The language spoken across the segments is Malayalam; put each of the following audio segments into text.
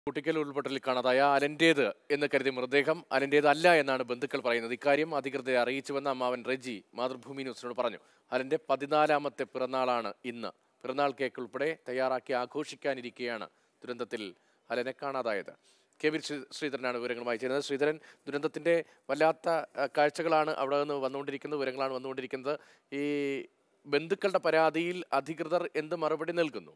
കുട്ടിക്കൽ ഉൾപ്പെടലിൽ കാണാതായ അലന്റേത് എന്ന് കരുതിയ മൃതദേഹം അലന്റേത് അല്ല എന്നാണ് ബന്ധുക്കൾ പറയുന്നത് ഇക്കാര്യം അധികൃതരെ അറിയിച്ചുവെന്ന് അമ്മാവൻ റെജി മാതൃഭൂമി ന്യൂസിനോട് പറഞ്ഞു അലന്റെ പതിനാലാമത്തെ പിറന്നാളാണ് ഇന്ന് പിറന്നാൾ കേക്ക് ഉൾപ്പെടെ തയ്യാറാക്കി ആഘോഷിക്കാനിരിക്കെയാണ് ദുരന്തത്തിൽ അലനെ കാണാതായത് കെ വി ശ്രീ- ശ്രീധരനാണ് വിവരങ്ങളുമായി ചേരുന്നത് ശ്രീധരൻ ദുരന്തത്തിന്റെ വല്ലാത്ത അഹ്, കാഴ്ചകളാണ് അവിടെ നിന്ന് വന്നുകൊണ്ടിരിക്കുന്നത് വിവരങ്ങളാണ് വന്നുകൊണ്ടിരിക്കുന്നത് ഈ ബന്ധുക്കളുടെ പരാതിയിൽ അധികൃതർ എന്ത് മറുപടി നൽകുന്നു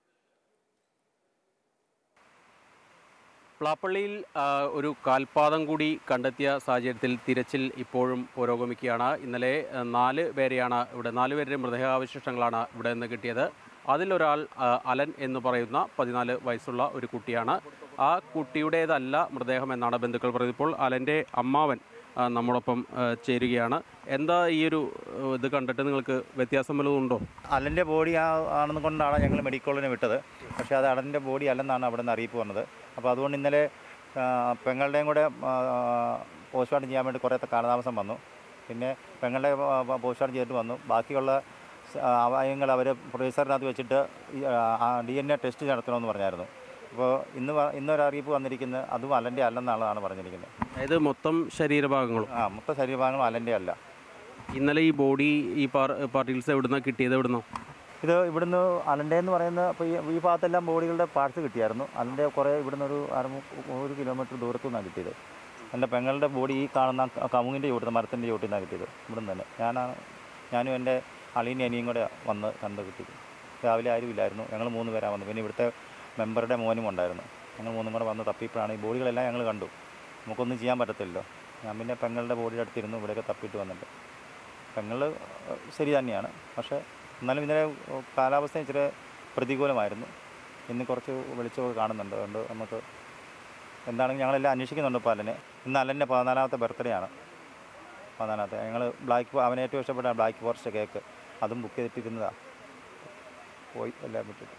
പ്ലാപ്പള്ളിയിൽ ആ, ഒരു കാൽപാദം കൂടി കണ്ടെത്തിയ സാഹചര്യത്തിൽ തിരച്ചിൽ ഇപ്പോഴും പുരോഗമിക്കുകയാണ് ഇന്നലെ ആ, നാല് പേരെയാണ് ഇവിടെ നാല് പേരുടെ മൃതദേഹാവശിഷ്ടങ്ങളാണ് ഇവിടെ നിന്ന് കിട്ടിയത് അതിലൊരാൾ ആ, അലൻ എന്ന് പറയുന്ന പതിനാല് വയസ്സുള്ള ഒരു കുട്ടിയാണ് ആ കുട്ടിയുടേതല്ല മൃതദേഹം എന്നാണ് ബന്ധുക്കൾ പറയുന്നത് ഇപ്പോൾ അലൻ്റെ അമ്മാവൻ ആ, നമ്മോടൊപ്പം ആ, ചേരുകയാണ് എന്താ ഈ ഒരു ആ, ഇത് കണ്ടിട്ട് നിങ്ങൾക്ക് വ്യത്യാസം വല്ലതും ഉണ്ടോ അലൻ്റെ ബോഡി ആ- ആണെന്ന് കൊണ്ടാണ് ഞങ്ങൾ മെഡിക്കൽ കോളേജിന് വിട്ടത് പക്ഷേ അത് അലൻ്റെ ബോഡി അല്ലെന്നാണ് അവിടെ നിന്ന് അറിയിപ്പ് വന്നത് അപ്പോൾ അതുകൊണ്ട് ഇന്നലെ ആ, പെങ്ങളുടെയും കൂടെ പോസ്റ്റ്മോർട്ടം ചെയ്യാൻ വേണ്ടി കുറേ കാലതാമസം വന്നു പിന്നെ പെങ്ങളുടെ പോസ്റ്റ്മോർട്ടം ചെയ്തിട്ട് വന്നു ബാക്കിയുള്ള സ- അവയവങ്ങൾ അവർ പ്രൊഡ്യൂസറിനകത്ത് വെച്ചിട്ട് ഡി എൻ എ ടെസ്റ്റ് നടത്തണമെന്ന് പറഞ്ഞായിരുന്നു അപ്പോൾ ഇന്ന് വ- ഇന്നൊരു അറിയിപ്പ് വന്നിരിക്കുന്നത് അതും അലൻ്റെ അല്ലെന്നാണ് പറഞ്ഞിരിക്കുന്നത് അതായത് മൊത്തം ശരീരഭാഗങ്ങളും ആ മൊത്തം ശരീരഭാഗങ്ങളും അലൻ്റെ അല്ല ഇന്നലെ ഈ ബോഡി ഈ പാർ പാർട്ടികൾസ് എവിടുന്ന കിട്ടിയത് എവിടുന്നോ ഇത് ഇവിടുന്ന് അലൻ്റെ എന്ന് പറയുന്ന ഇപ്പോൾ ഈ ഈ ഭാഗത്തെല്ലാം ബോഡികളുടെ പാർട്സ് കിട്ടിയായിരുന്നു അതിൻ്റെ കുറേ ഇവിടുന്ന് ഒരു അര ഒരു കിലോമീറ്റർ ദൂരത്തു നിന്നാണ് കിട്ടിയത് എൻ്റെ പെങ്ങളുടെ ബോഡി ഈ കാണുന്ന ക- കമുങ്ങിൻ്റെ ചൂട്ടിൽ മരത്തിൻ്റെ ചൂട്ടിൽ നിന്നാണ് കിട്ടിയത് ഇവിടുന്ന് തന്നെ ഞാനാണ് ഞാനും എൻ്റെ അളിയനും അനിയും കൂടെ വന്ന് കണ്ട് കിട്ടിയത് രാവിലെ ആരും ഇല്ലായിരുന്നു ഞങ്ങൾ മൂന്ന് പേരാണ് വന്നത് പിന്നെ ഇവിടുത്തെ മെമ്പറുടെ മോനും ഉണ്ടായിരുന്നു ഞങ്ങൾ മൂന്നും കൂടെ വന്ന് തപ്പിയപ്പോഴാണ് ഈ ബോഡികളെല്ലാം ഞങ്ങൾ കണ്ടു നമുക്കൊന്നും ചെയ്യാൻ പറ്റത്തില്ലല്ലോ ഞാൻ പിന്നെ പെങ്ങളുടെ ബോഡിയുടെ അടുത്തിരുന്നു ഇവിടെയൊക്കെ തപ്പിയിട്ട് വന്നിട്ട് പെങ്ങൾ ശരി തന്നെയാണ് പക്ഷേ എന്നാലും ഇന്നലെ കാലാവസ്ഥ ഇച്ചിരി പ്രതികൂലമായിരുന്നു ഇന്ന് കുറച്ച് വെളിച്ചമൊക്കെ കാണുന്നുണ്ട് അതുകൊണ്ട് നമുക്ക് എന്താണെങ്കിലും ഞങ്ങളെല്ലാം അന്വേഷിക്കുന്നുണ്ട് ഇപ്പോൾ അലനെ ഇന്ന് അലൻ്റെ പതിനാലാമത്തെ ബർത്ത്ഡേ ആണ് പതിനാലാമത്തെ ഞങ്ങൾ ബ്ലാക്ക് അവന് ഏറ്റവും ഇഷ്ടപ്പെട്ട ബ്ലാക്ക് ഫോറസ്റ്റ് കേക്ക് അതും ബുക്ക് ചെയ്തിട്ടിരുന്നതാണ് പോയി എല്ലാം വിട്ടിട്ട്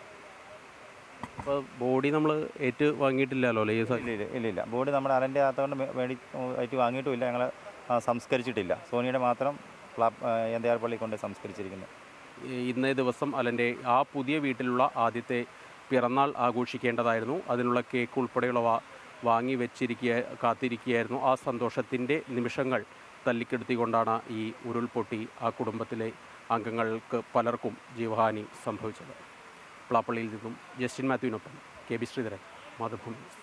അപ്പോൾ ബോഡി നമ്മൾ ഏറ്റു വാങ്ങിയിട്ടില്ലല്ലോ അല്ലേ ഈ സ- ഇല്ല ഇല്ല ഇല്ല ഇല്ല ബോഡി നമ്മുടെ അലൻ്റെ അകത്തുകൊണ്ട് മേടി ആയിട്ട് വാങ്ങിയിട്ടുമില്ല ഞങ്ങൾ സംസ്കരിച്ചിട്ടില്ല സോനിയുടെ മാത്രം എന്തയാർപ്പള്ളി കൊണ്ട് സംസ്കരിച്ചിരിക്കുന്നത് ഈ ഇന്നേ ദിവസം അലൻ്റെ ആ പുതിയ വീട്ടിലുള്ള ആദ്യത്തെ പിറന്നാൾ ആഘോഷിക്കേണ്ടതായിരുന്നു അതിനുള്ള കേക്ക് ഉൾപ്പെടെയുള്ളവ വാങ്ങി വെച്ചിരിക്കുക കാത്തിരിക്കുകയായിരുന്നു ആ സന്തോഷത്തിൻ്റെ നിമിഷങ്ങൾ തല്ലിക്കെടുത്തിക്കൊണ്ടാണ് ഈ ഉരുൾപൊട്ടി ആ കുടുംബത്തിലെ അംഗങ്ങൾക്ക് പലർക്കും ജീവഹാനി സംഭവിച്ചത് പ്ലാപ്പള്ളിയിൽ നിന്നും ജസ്റ്റിൻ മാത്യുവിനൊപ്പം K B Sreedharan Mathrubhumi news.